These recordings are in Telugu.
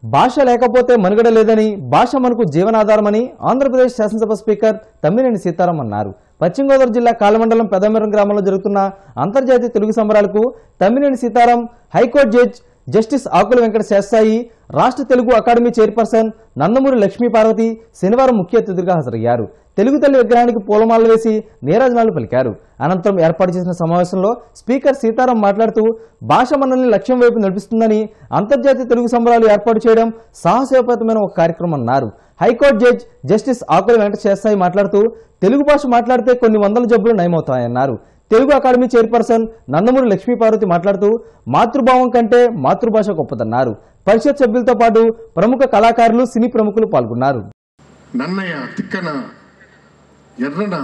భాష లేకపోతే మనుగడ లేదని భాష మనకు జీవనాధారమని ఆంధ్రప్రదేశ్ శాసనసభ స్పీకర్ తమ్మినేని సీతారాం అన్నారు పశ్చిమ గోదావరి జిల్లా కాలమండలం పెదమెరం గ్రామంలో జరుగుతున్న అంతర్జాతీయ తెలుగు సంబరాలకు Tammineni Seetharam high court judge justice Akula Venkata Seshai రాష్ట్ర తెలుగు అకాడమీ చైర్పర్సన్ నందమూరి లక్ష్మీ పార్వతి శనివారం ముఖ్య అతిథిగా హాజరయ్యారు తెలుగు తల్లి విగ్రహానికి పూలమాలలు వేసి నీరాజనాలు పలికారు అనంతరం ఏర్పాటు చేసిన సమావేశంలో స్పీకర్ సీతారాం మాట్లాడుతూ భాష మనల్ని లక్ష్యం వైపు నడిపిస్తుందని అంతర్జాతీయ తెలుగు సంబరాలు ఏర్పాటు చేయడం సాహసోపేతమైన ఒక కార్యక్రమం అన్నారు high court judge justice Akula Venkata Seshai మాట్లాడుతూ తెలుగు భాష మాట్లాడితే కొన్ని వందల జబ్బులు నయమవుతాయన్నారు తెలుగు అకాడమీ చైర్పర్సన్ నందమూరి లక్ష్మీపార్వతి మాట్లాడుతూ మాతృభావం కంటే మాతృభాష గొప్పదన్నారు పరిషత్ సభ్యులతో పాటు ప్రముఖ కళాకారులు సినీ ప్రముఖులు పాల్గొన్నారు నన్నయ్య తిక్కన ఎర్రన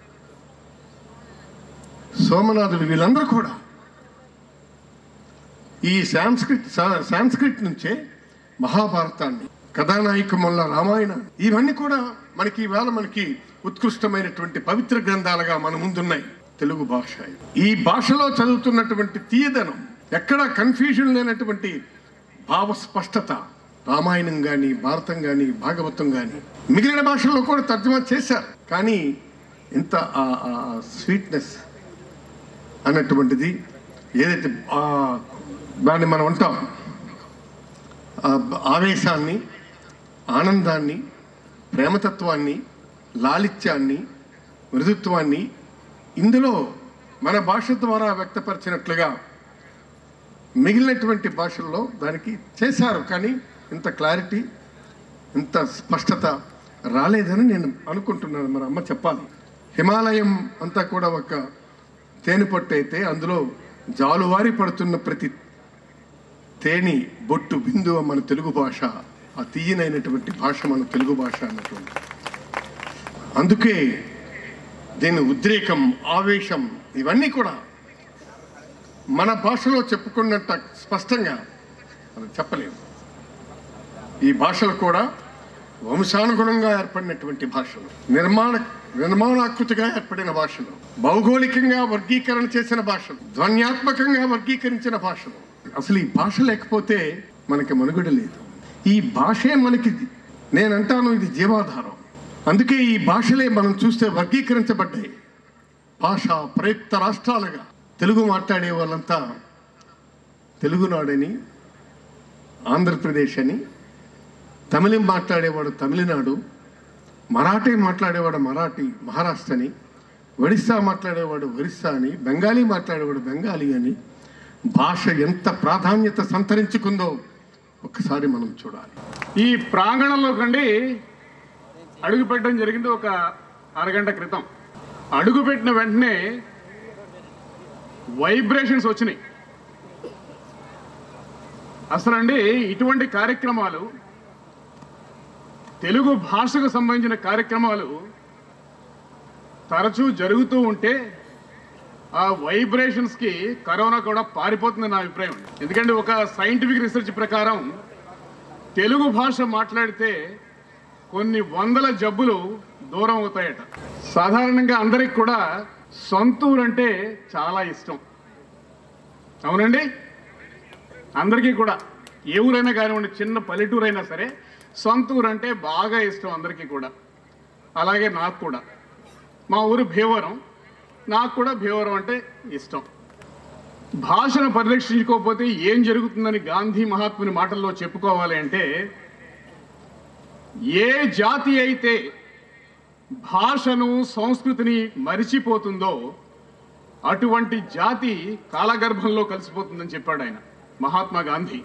సోమనాథుడు వీళ్ళందరూ కూడా ఈ సాంస్క్రిట్ సా- సాంస్క్రిట్ నుంచే మహాభారతాన్ని కథానాయకముల రామాయణం ఇవన్నీ కూడా మనకి ఈవేళ మనకి ఉత్కృష్టమైనటువంటి పవిత్ర గ్రంథాలుగా మన ముందున్నాయి తెలుగు భాష ఈ భాషలో చదువుతున్నటువంటి తీయదనం ఎక్కడా కన్ఫ్యూజన్ లేనటువంటి భావ స్పష్టత రామాయణం గాని భారతం గాని భాగవతం గాని మిగిలిన భాషల్లో కూడా తర్జుమా చేశారు కానీ ఇంత స్వీట్నెస్ అన్నటువంటిది ఏదైతే ఆ, దాన్ని మనం అంటాం ఆ ఆవేశాన్ని ఆనందాన్ని ప్రేమతత్వాన్ని లాలిత్యాన్ని మృదుత్వాన్ని ఇందులో మన భాష ద్వారా వ్యక్తపరిచినట్లుగా మిగిలినటువంటి భాషల్లో దానికి చేశారు కానీ ఇంత క్లారిటీ ఇంత స్పష్టత రాలేదని నేను అనుకుంటున్నాను మన అమ్మ చెప్పాలి హిమాలయం అంతా కూడా ఒక తేనె పొట్టు అయితే అందులో జాలువారి పడుతున్న ప్రతి తేని బొట్టు బిందువ మన తెలుగు భాష ఆ తీయనైనటువంటి భాష మన తెలుగు భాష అన్నటువంటి అందుకే దీని ఉద్రేకం ఆవేశం ఇవన్నీ కూడా మన భాషలో చెప్పుకున్నట్ట స్పష్టంగా అది చెప్పలేము ఈ భాషలు కూడా వంశానుగుణంగా ఏర్పడినటువంటి భాషలు నిర్మాణ నిర్మాణాకృతిగా ఏర్పడిన భాషలు భౌగోళికంగా వర్గీకరణ చేసిన భాషలు ధ్వన్యాత్మకంగా వర్గీకరించిన భాషలు అసలు ఈ భాష లేకపోతే మనకి మనుగడ లేదు ఈ భాషే మనకి నేనంటాను ఇది జీవాధారం అందుకే ఈ భాషలే మనం చూస్తే వర్గీకరించబడ్డాయి భాష ప్రయుక్త రాష్ట్రాలుగా తెలుగు మాట్లాడే వాళ్ళంతా తెలుగునాడని ఆంధ్రప్రదేశ్ అని తమిళం మాట్లాడేవాడు తమిళనాడు మరాఠీ మాట్లాడేవాడు మరాఠీ మహారాష్ట్ర అని ఒడిస్సా మాట్లాడేవాడు ఒరిస్సా అని బెంగాలీ మాట్లాడేవాడు బెంగాలీ అని భాష ఎంత ప్రాధాన్యత సంతరించుకుందో ఒక్కసారి మనం చూడాలి ఈ ప్రాంగణంలో కండి అడుగు పెట్టడం జరిగింది ఒక అరగంట క్రితం అడుగు పెట్టిన వెంటనే వైబ్రేషన్స్ వచ్చినాయి అసలండి ఇటువంటి కార్యక్రమాలు తెలుగు భాషకు సంబంధించిన కార్యక్రమాలు తరచూ జరుగుతూ ఉంటే ఆ వైబ్రేషన్స్ కి కరోనా కూడా పారిపోతుంది నా అభిప్రాయం ఎందుకంటే ఒక సైంటిఫిక్ రీసెర్చ్ ప్రకారం తెలుగు భాష మాట్లాడితే కొన్ని వందల జబ్బులు దూరం అవుతాయట సాధారణంగా అందరికి కూడా సొంతూరు అంటే చాలా ఇష్టం అవునండి అందరికీ కూడా ఏ ఊరైనా కానివ్వండి చిన్న పల్లెటూరు అయినా సరే సొంత ఊరు అంటే బాగా ఇష్టం అందరికీ కూడా అలాగే నాకు కూడా మా ఊరు భీవరం నాకు కూడా భీవరం అంటే ఇష్టం భాషను పరిరక్షించుకోకపోతే ఏం జరుగుతుందని గాంధీ మహాత్ముని మాటల్లో చెప్పుకోవాలి అంటే ఏ జాతి అయితే భాషను సంస్కృతిని మరిచిపోతుందో అటువంటి జాతి కాలగర్భంలో కలిసిపోతుందని చెప్పాడు ఆయన మహాత్మా గాంధీ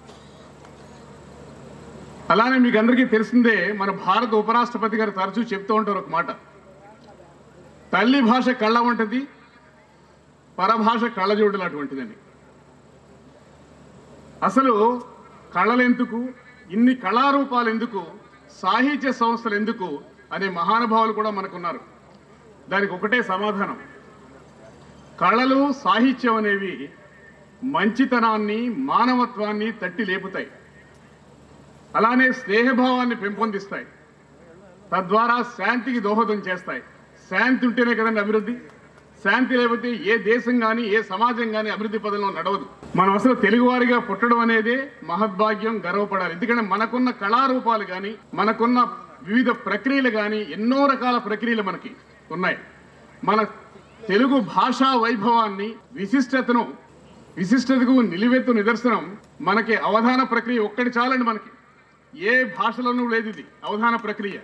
అలానే మీకు అందరికీ తెలిసిందే మన భారత ఉపరాష్ట్రపతి గారు తరచూ చెప్తూ ఉంటారు ఒక మాట తల్లి భాష కళ్ళ వంటిది పరభాష కళ్ళజోడులు అటువంటిదని అసలు కళలెందుకు ఇన్ని కళారూపాలు ఎందుకు సాహిత్య సంస్థలు ఎందుకు అనే మహానుభావులు కూడా మనకున్నారు దానికి ఒకటే సమాధానం కళలు సాహిత్యం అనేవి మంచితనాన్ని మానవత్వాన్ని తట్టి లేపుతాయి అలానే స్నేహభావాన్ని పెంపొందిస్తాయి తద్వారా శాంతికి దోహదం చేస్తాయి శాంతి ఉంటేనే కదండి అభివృద్ధి శాంతి లేకపోతే ఏ దేశం కానీ ఏ సమాజం కానీ అభివృద్ధి పదంలో నడవదు మనం అసలు తెలుగువారిగా పుట్టడం అనేదే మహద్భాగ్యం గర్వపడాలి ఎందుకంటే మనకున్న కళారూపాలు కానీ మనకున్న వివిధ ప్రక్రియలు కానీ ఎన్నో రకాల ప్రక్రియలు మనకి ఉన్నాయి మన తెలుగు భాషా వైభవాన్ని విశిష్టతను విశిష్టతకు నిలువెత్తు నిదర్శనం మనకి అవధాన ప్రక్రియ ఒక్కటి చాలండి మనకి ఏ భాషలోనూ లేదు ఇది అవధాన ప్రక్రియ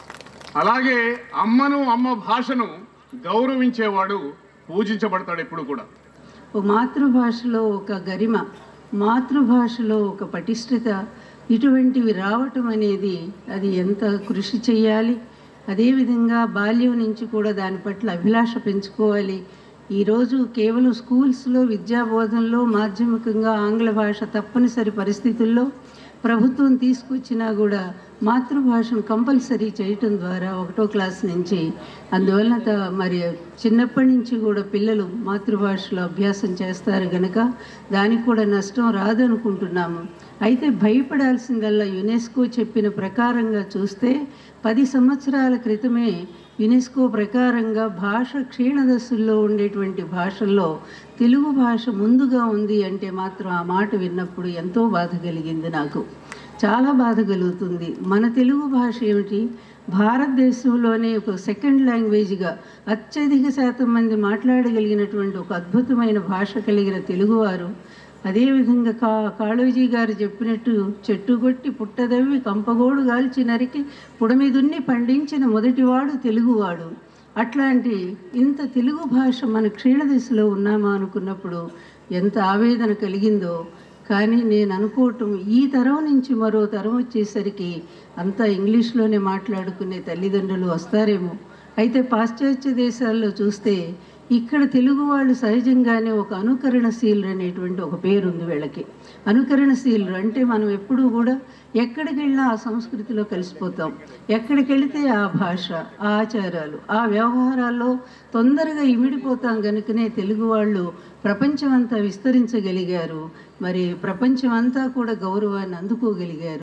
అలాగే అమ్మను అమ్మ భాషను గౌరవించేవాడు పూజించబడతాడు ఎప్పుడు కూడా ఓ మాతృభాషలో ఒక గరిమ మాతృభాషలో ఒక పటిష్టత ఇటువంటివి రావటం అనేది అది ఎంత కృషి చేయాలి అదేవిధంగా బాల్యం నుంచి కూడా దాని పట్ల అభిలాష పెంచుకోవాలి ఈరోజు కేవలం స్కూల్స్లో విద్యాబోధనలో మాధ్యమికంగా ఆంగ్ల భాష తప్పనిసరి పరిస్థితుల్లో ప్రభుత్వం తీసుకొచ్చినా కూడా మాతృభాషను కంపల్సరీ చేయటం ద్వారా ఒకటో క్లాస్ నుంచి అందువలన త- మరి చిన్నప్పటి నుంచి కూడా పిల్లలు మాతృభాషలో అభ్యాసం చేస్తారు గనక దానికి కూడా నష్టం రాదనుకుంటున్నాము అయితే భయపడాల్సిందల్లా యునెస్కో చెప్పిన ప్రకారంగా చూస్తే పది సంవత్సరాల క్రితమే యునెస్కో ప్రకారంగా భాష క్షీణదశల్లో ఉండేటువంటి భాషల్లో తెలుగు భాష ముందుగా ఉంది అంటే మాత్రం ఆ మాట విన్నప్పుడు ఎంతో బాధ కలిగింది నాకు చాలా బాధ కలుగుతుంది మన తెలుగు భాష ఏమిటి భారతదేశంలోనే ఒక సెకండ్ లాంగ్వేజ్గా అత్యధిక శాతం మంది మాట్లాడగలిగినటువంటి ఒక అద్భుతమైన భాష కలిగిన తెలుగువారు అదేవిధంగా కా కాళోజీ గారు చెప్పినట్టు చెట్టు కొట్టి పుట్టదవ్వి కంపగోడు గాల్చి నరికి పుడమిదున్ని పండించిన మొదటివాడు తెలుగువాడు అట్లాంటి ఇంత తెలుగు భాష మన క్షీణదశలో ఉన్నామా అనుకున్నప్పుడు ఎంత ఆవేదన కలిగిందో కానీ నేను అనుకోవటం ఈ తరం నుంచి మరో తరం వచ్చేసరికి అంతా ఇంగ్లీష్లోనే మాట్లాడుకునే తల్లిదండ్రులు వస్తారేమో అయితే పాశ్చాత్య దేశాల్లో చూస్తే ఇక్కడ తెలుగు వాళ్ళు సహజంగానే ఒక అనుకరణశీలు అనేటువంటి ఒక పేరు ఉంది వీళ్ళకి అనుకరణశీలు అంటే మనం ఎప్పుడూ కూడా ఎక్కడికి వెళ్ళినా ఆ సంస్కృతిలో కలిసిపోతాం ఎక్కడికి వెళితే ఆ భాష ఆ ఆచారాలు ఆ వ్యవహారాల్లో తొందరగా ఇమిడిపోతాం కనుకనే తెలుగు వాళ్ళు ప్రపంచమంతా విస్తరించగలిగారు మరి ప్రపంచమంతా కూడా గౌరవాన్ని అందుకోగలిగారు